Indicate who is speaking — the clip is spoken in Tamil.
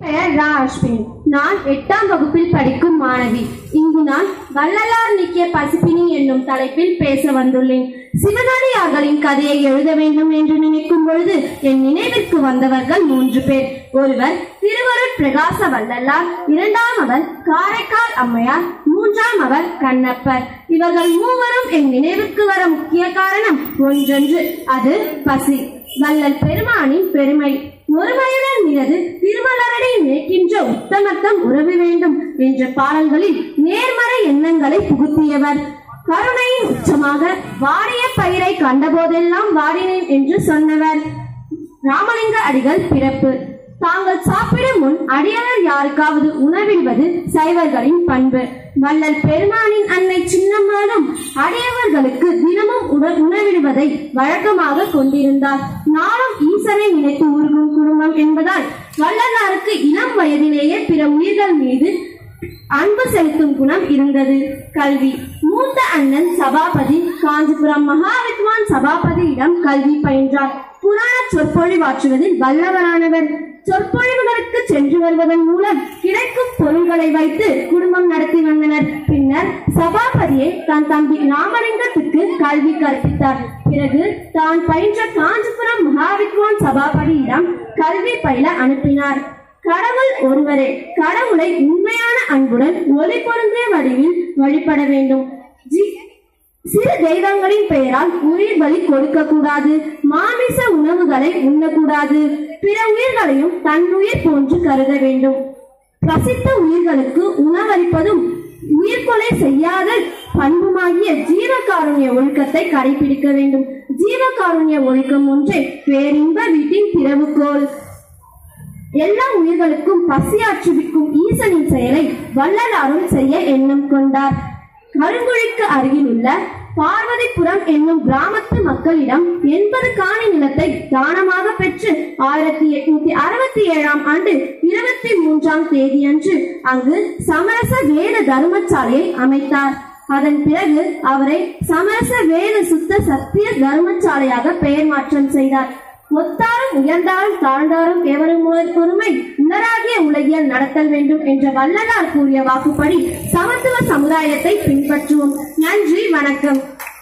Speaker 1: பெயர் ரா அஸ்வின் நான் எட்டாம் வகுப்பில் படிக்கும் மாணவி இங்கு நான் வள்ளலார் நீக்கிய பசிப்பினி என்னும் தலைப்பில் பேச வந்துள்ளேன் சிவனடியார்களின் கதையை எழுத வேண்டும் என்று நினைக்கும் பொழுது என் நினைவிற்கு வந்தவர்கள் மூன்று பேர் ஒருவர் திருவருட் பிரகாச வள்ளலார் இரண்டாம் அவர் காரைக்கால் அம்மையார் மூன்றாம் அவர் கண்ணப்பர் இவர்கள் மூவரும் என் நினைவுக்கு வர முக்கிய காரணம் ஒன்றென்று அது பசி வள்ளல் பெருமானின் பெருமை ஒருமையுடன் நிலது திருமலரடை மேய்க்கின்ற உத்தமத்தம் உறவு வேண்டும் என்ற பாடல்களில் நேர்மறை எண்ணங்களை புகுத்தியவர் கருணையின் உச்சமாக வாடிய பயிரை கண்டபோதெல்லாம் வாடினேன் என்று சொன்னவர் ராமலிங்க அடிகள் பிறப்பு தாங்கள் சாப்பிடும் முன் அடியவர் யாருக்காவது உணவிடுவது சைவர்களின் பண்பு வள்ளல் பெருமானின் அன்னை சின்னம்மாளும் அடியவர்களுக்கு தினமும் உண- உணவிடுவதை வழக்கமாக கொண்டிருந்தார் நாளும் ஈசனை நினைத்து உருகும் குடும்பம் என்பதால் வள்ளலாருக்கு இளம் வயதிலேயே பிற உயிர்கள் மீது அன்பு செலுத்தும் குணம் இருந்தது கல்வி மூத்த அண்ணன் சபாபதி காஞ்சிபுரம் மகாவித்வான் சபாபதியிடம் கல்வி பயின்றார் புராண சொற்பொழிவாற்றுவதில் வல்லவரானவர் சொற்பொழிவுகளுக்கு சென்று வருவதன் மூலம் கிடைக்கும் பொருள்களை வைத்து குடும்பம் நடத்தி வந்தனர் பின்னர் சபாபதியை தன் தம்பி ராமலிங்கத்துக்கு கல்வி கற்பித்தார் பிறகு தான் பயின்ற காஞ்சிபுரம் மகாவித்வான் சபாபதியிடம் கல்வி பயில அனுப்பினார் கடவுள் ஒருவரே கடவுளை உண்மையான அன்புடன் ஒளி பொருந்திய வடிவில் வழிபட வேண்டும் ஜி- சிறு தெய்வங்களின் பெயரால் உயிர் பலி கொடுக்க கூடாது மாமிச உணவுகளை உண்ணக்கூடாது பிற உயிர்களையும் தன் உயிர் போன்று கருத வேண்டும் பிரசித்த உயிர்களுக்கு உணவளிப்பதும் உயிர்கொலை செய்யாத பண்புமாகிய ஜீவகாருண்ய ஒழுக்கத்தை கடைபிடிக்க வேண்டும் ஜீவகாருண்ய ஒழுக்கம் ஒன்றே பேரின்ப வீட்டின் திறவுகோல் எல்லா உயிர்களுக்கும் பசியாற்றுவிக்கும் ஈசனின் செயலை வள்ளலாரும் செய்ய எண்ணம் கொண்டார் கருங்குழிக்கு அருகில் உள்ள பார்வதிபுரம் என்னும் கிராமத்து மக்களிடம் எண்பது காணி நிலத்தை தானமாக பெற்று ஆயிரத்தி எட்நூத்தி அறுபத்தி ஏழாம் ஆண்டு இருபத்தி மூன்றாம் தேதியன்று அங்கு சமரச வேத தர்மசாலையை அமைத்தார் அதன் பிறகு அவரை சமரச வேத சுத்த சத்திய தர்மசாலையாக பெயர் மாற்றம் செய்தார் ஒத்தாரும் உயர்ந்தாரும் தாழ்ந்தாரும் கேவலம் பொறுமை உணராகிய உலகியல் நடத்தல் வேண்டும் என்ற வள்ளலார் கூறிய வாக்குப்படி சமத்துவ சமுதாயத்தை பின்பற்றுவோம் நன்றி வணக்கம்